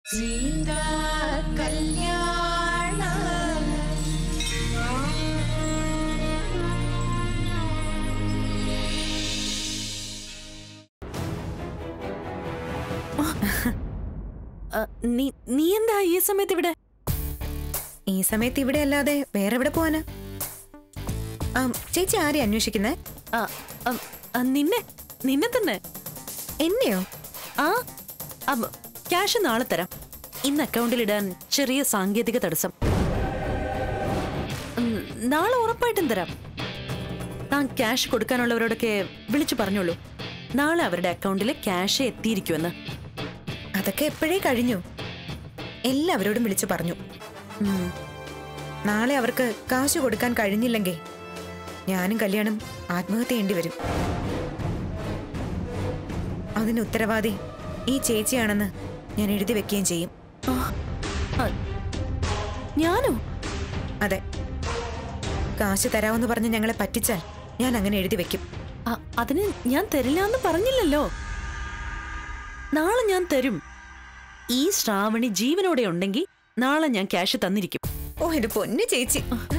സീതാ കല്യാണ ആ, നീ നീ എന്താ ഈ സമയത്ത് ഇവിടെ ഈ സമയത്ത് ഇവിടെ അല്ലാതെ വേറെ എവിടെ പോവാനാ ആ ചേച്ചി ആരെ അന്വേഷിക്കുന്നേ ആ, ആ, ആ, നിന്നെ നിന്നെ തന്നെ എന്നെയോ ആ അം, ക്യാഷ് നാളെ തരാം ഇന്ന് അക്കൗണ്ടിൽ ഇടാൻ ചെറിയ സാങ്കേതിക തടസ്സം ഉം, നാളെ ഉറപ്പായിട്ടും തരാം താൻ ക്യാഷ് കൊടുക്കാനുള്ളവരോടൊക്കെ വിളിച്ചു പറഞ്ഞോളൂ നാളെ അവരുടെ അക്കൗണ്ടിൽ ക്യാഷ് എത്തിയിരിക്കുമെന്ന് അതൊക്കെ എപ്പോഴേ കഴിഞ്ഞു എല്ലാവരോടും വിളിച്ചു പറഞ്ഞു ഉം, നാളെ അവർക്ക് കാശ് കൊടുക്കാൻ കഴിഞ്ഞില്ലെങ്കിൽ ഞാനും കല്യാണം ആത്മഹത്യ ചെയ്യേണ്ടി വരും അതിന് ഉത്തരവാദി ഈ ചേച്ചിയാണെന്ന് ഞാൻ എഴുതി വെക്കുകയും ചെയ്യും ആ, ആ, ഞാനോ അതെ കാശ് തരാമെന്ന് പറഞ്ഞ് ഞങ്ങളെ പറ്റിച്ചാൽ ഞാൻ അങ്ങനെ എഴുതി വെക്കും ആ, അതിന് ഞാൻ തരില്ല എന്ന് പറഞ്ഞില്ലല്ലോ നാളെ ഞാൻ തരും ഈ ശ്രാവണി ജീവനോടെ ഉണ്ടെങ്കിൽ നാളെ ഞാൻ ക്യാഷ് തന്നിരിക്കും ഓ എന്റെ പൊന്നു ചേച്ചി